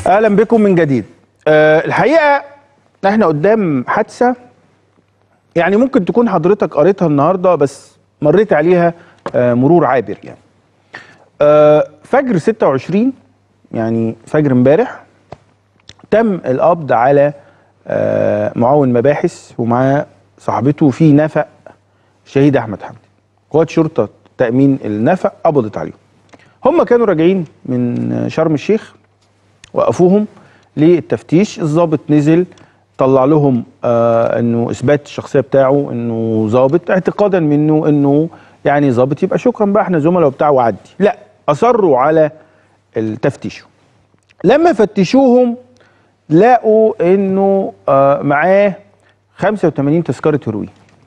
اهلا بكم من جديد أه الحقيقه احنا قدام حادثه يعني ممكن تكون حضرتك قريتها النهارده بس مريت عليها أه مرور عابر يعني أه فجر 26 يعني فجر امبارح تم القبض على أه معاون مباحث ومعاه صاحبته في نفق شهيد احمد حمدي قوات شرطه تامين النفق قبضت عليهم هم كانوا راجعين من شرم الشيخ وقفوهم للتفتيش الضابط نزل طلع لهم آه انه اثبات الشخصيه بتاعه انه ضابط اعتقادا منه انه يعني ضابط يبقى شكرا بقى احنا زملاء وبتاع وعدي لا اصروا على التفتيش لما فتشوهم لقوا انه آه معاه 85 تذكره هيروين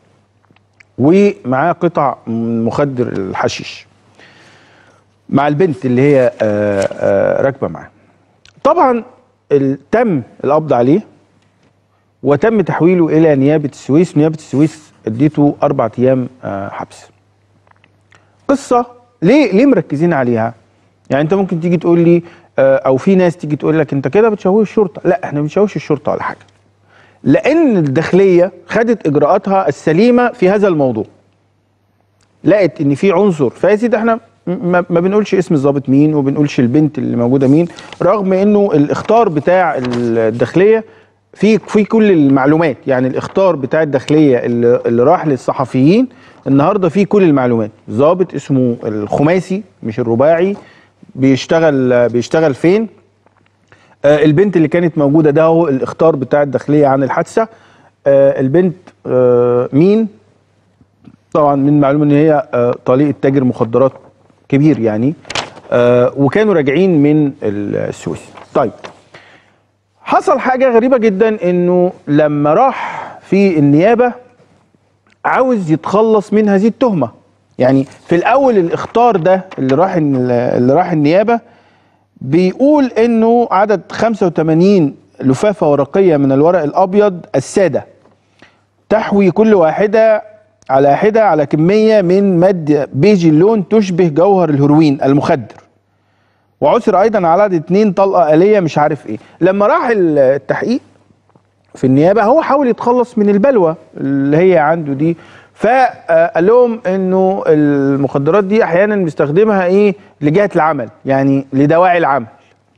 ومعاه قطع من مخدر الحشيش مع البنت اللي هي آه آه راكبه معاه طبعا ال- تم القبض عليه وتم تحويله الى نيابه السويس نيابه السويس اديته اربع ايام آه حبس قصه ليه ليه مركزين عليها يعني انت ممكن تيجي تقول لي آه او في ناس تيجي تقول لك انت كده بتشوش الشرطه لا احنا ما بنشوش الشرطه ولا حاجه لان الداخليه خدت اجراءاتها السليمه في هذا الموضوع لقت ان في عنصر فاسد احنا ما, ما بنقولش اسم الضابط مين وما بنقولش البنت اللي موجوده مين رغم انه الاختار بتاع الداخليه في في كل المعلومات يعني الاختار بتاع الداخليه اللي, اللي راح للصحفيين النهارده فيه كل المعلومات ضابط اسمه الخماسي مش الرباعي بيشتغل بيشتغل فين آه البنت اللي كانت موجوده ده هو الاختار بتاع الداخليه عن الحادثه آه البنت آه مين طبعا من معلوم ان هي آه طليقه تاجر مخدرات كبير يعني آه وكانوا راجعين من السويس طيب حصل حاجه غريبه جدا انه لما راح في النيابه عاوز يتخلص من هذه التهمه يعني في الاول الاختار ده اللي راح اللي راح النيابه بيقول انه عدد 85 لفافه ورقيه من الورق الابيض الساده تحوي كل واحده على حده على كميه من ماده بيج اللون تشبه جوهر الهيروين المخدر وعثر ايضا على عدد اتنين طلقه اليه مش عارف ايه لما راح التحقيق في النيابه هو حاول يتخلص من البلوى اللي هي عنده دي فقال لهم انه المخدرات دي احيانا بيستخدمها ايه لجهه العمل يعني لدواعي العمل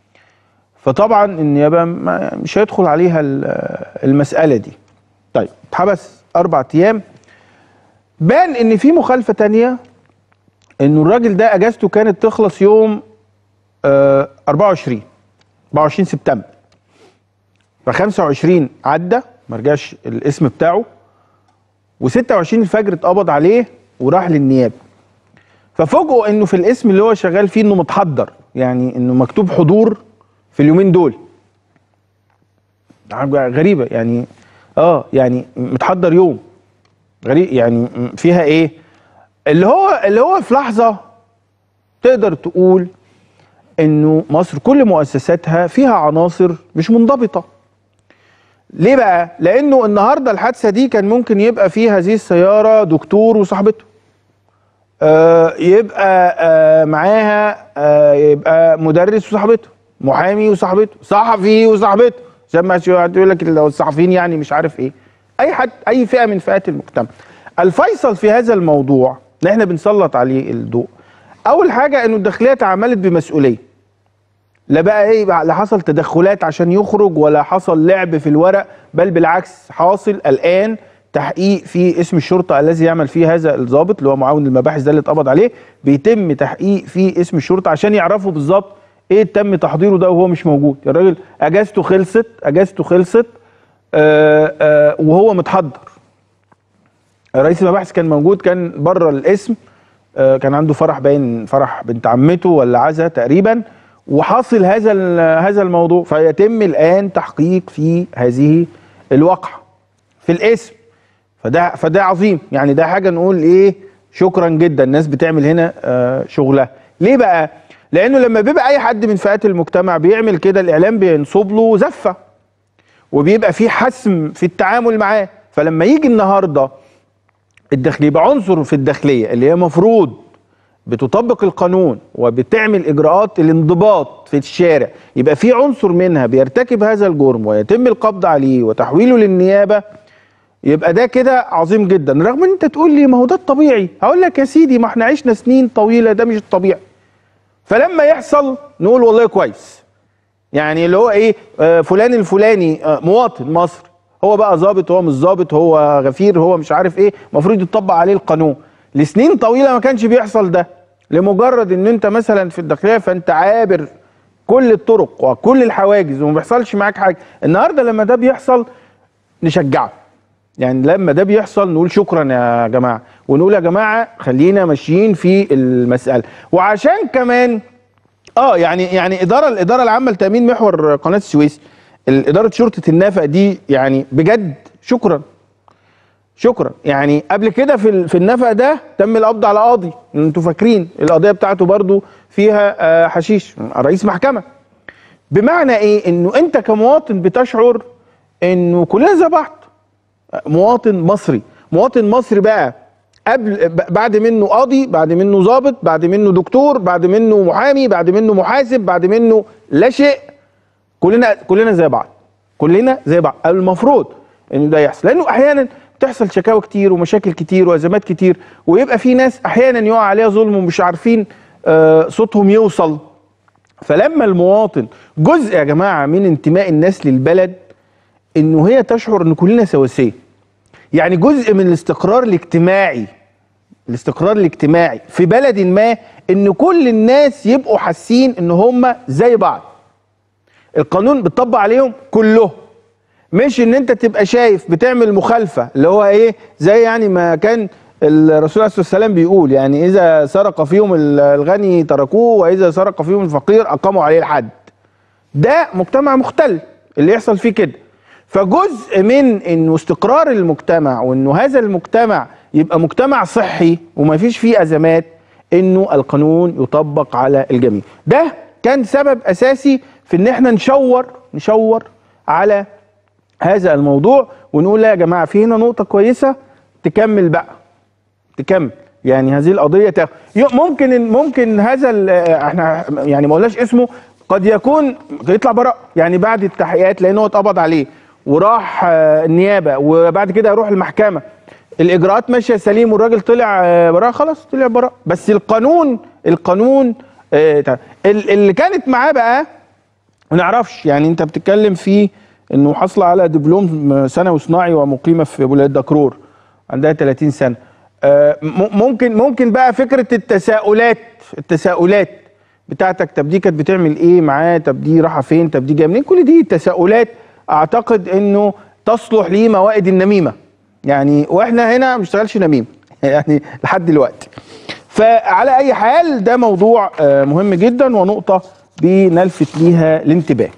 فطبعا النيابه مش هيدخل عليها المساله دي طيب اتحبس اربع ايام بان ان في مخالفه تانية انه الراجل ده اجازته كانت تخلص يوم آه 24 24 سبتمبر ف 25 عدى ما رجعش الاسم بتاعه و26 الفجر اتقبض عليه وراح للنيابه ففوجئوا انه في الاسم اللي هو شغال فيه انه متحضر يعني انه مكتوب حضور في اليومين دول غريبه يعني اه يعني متحضر يوم غريب يعني فيها ايه اللي هو اللي هو في لحظه تقدر تقول انه مصر كل مؤسساتها فيها عناصر مش منضبطه ليه بقى لانه النهارده الحادثه دي كان ممكن يبقى في هذه السياره دكتور وصاحبته آه يبقى آه معاها آه يبقى مدرس وصاحبته محامي وصاحبته صحفي وصاحبته زي ما يقول لك لو الصحفيين يعني مش عارف ايه اي حد اي فئه من فئات المجتمع الفيصل في هذا الموضوع ان احنا بنسلط عليه الضوء اول حاجه انه الداخليه تعاملت بمسؤوليه لا بقى ايه لا حصل تدخلات عشان يخرج ولا حصل لعب في الورق بل بالعكس حاصل الان تحقيق في اسم الشرطه الذي يعمل فيه هذا الضابط اللي هو معاون المباحث ده اللي اتقبض عليه بيتم تحقيق في اسم الشرطه عشان يعرفوا بالظبط ايه تم تحضيره ده وهو مش موجود الراجل اجازته خلصت اجازته خلصت آآ آآ وهو متحضر رئيس المباحث كان موجود كان بره الاسم كان عنده فرح باين فرح بنت عمته ولا عزا تقريبا وحاصل هذا هذا الموضوع فيتم الان تحقيق في هذه الواقعه في الاسم فده فده عظيم يعني ده حاجه نقول ايه شكرا جدا الناس بتعمل هنا شغلها ليه بقى لانه لما بيبقى اي حد من فئات المجتمع بيعمل كده الاعلام بينصب له زفه وبيبقى في حسم في التعامل معاه فلما يجي النهارده الداخليه يبقى عنصر في الداخليه اللي هي مفروض بتطبق القانون وبتعمل اجراءات الانضباط في الشارع يبقى في عنصر منها بيرتكب هذا الجرم ويتم القبض عليه وتحويله للنيابه يبقى ده كده عظيم جدا رغم ان انت تقول لي ما هو ده الطبيعي هقول لك يا سيدي ما احنا عشنا سنين طويله ده مش الطبيعي فلما يحصل نقول والله كويس يعني اللي هو ايه آه فلان الفلاني آه مواطن مصري هو بقى ظابط هو مش ظابط هو غفير هو مش عارف ايه المفروض يطبق عليه القانون لسنين طويله ما كانش بيحصل ده لمجرد ان انت مثلا في الداخليه فانت عابر كل الطرق وكل الحواجز وما بيحصلش معاك حاجه النهارده لما ده بيحصل نشجعه يعني لما ده بيحصل نقول شكرا يا جماعه ونقول يا جماعه خلينا ماشيين في المساله وعشان كمان اه يعني يعني اداره الاداره العامه لتامين محور قناه السويس اداره شرطه النفق دي يعني بجد شكرا شكرا يعني قبل كده في ال- في النفق ده تم القبض على قاضي انتوا فاكرين القضيه بتاعته برضو فيها آه، حشيش رئيس محكمه بمعنى ايه انه انت كمواطن بتشعر انه كلنا زي بعض مواطن مصري مواطن مصري بقى قبل ب- بعد منه قاضي بعد منه ضابط بعد منه دكتور بعد منه محامي بعد منه محاسب بعد منه لا شيء كلنا كلنا زي بعض كلنا زي بعض المفروض ان ده يحصل لانه احيانا بتحصل شكاوى كتير ومشاكل كتير وازمات كتير ويبقى في ناس احيانا يقع عليها ظلم ومش عارفين آه، صوتهم يوصل فلما المواطن جزء يا جماعه من انتماء الناس للبلد انه هي تشعر ان كلنا سواسيه يعني جزء من الاستقرار الاجتماعي الاستقرار الاجتماعي في بلد ما ان كل الناس يبقوا حاسين ان هم زي بعض القانون بيطبق عليهم كلهم مش ان انت تبقى شايف بتعمل مخالفه اللي هو ايه زي يعني ما كان الرسول عليه الصلاه والسلام بيقول يعني اذا سرق فيهم الغني تركوه واذا سرق فيهم الفقير اقاموا عليه الحد ده مجتمع مختل اللي يحصل فيه كده فجزء من انه استقرار المجتمع وانه هذا المجتمع يبقى مجتمع صحي وما فيش فيه ازمات انه القانون يطبق على الجميع ده كان سبب اساسي في ان احنا نشور نشور على هذا الموضوع ونقول لا يا جماعه في هنا نقطه كويسه تكمل بقى تكمل يعني هذه القضيه تاخد ممكن ممكن هذا ال- احنا يعني ما قلناش اسمه قد يكون يطلع براء يعني بعد التحقيقات لان هو اتقبض عليه وراح آه، النيابه وبعد كده يروح المحكمه الاجراءات ماشيه سليم والراجل طلع آه، براء خلاص طلع براء بس القانون القانون آه، تع- ال- اللي كانت معاه بقى ما نعرفش يعني انت بتتكلم في انه حاصله على دبلوم ثانوي صناعي ومقيمه في ولايه دكرور عندها 30 سنه آه، م- ممكن ممكن بقى فكره التساؤلات التساؤلات بتاعتك طب دي كانت بتعمل ايه معاه طب دي رايحه فين طب دي جايه منين كل دي تساؤلات اعتقد انه تصلح لموائد النميمه يعني واحنا هنا ما بنشتغلش نميم يعني لحد دلوقتي فعلى اي حال ده موضوع آه، مهم جدا ونقطه بنلفت ليها الانتباه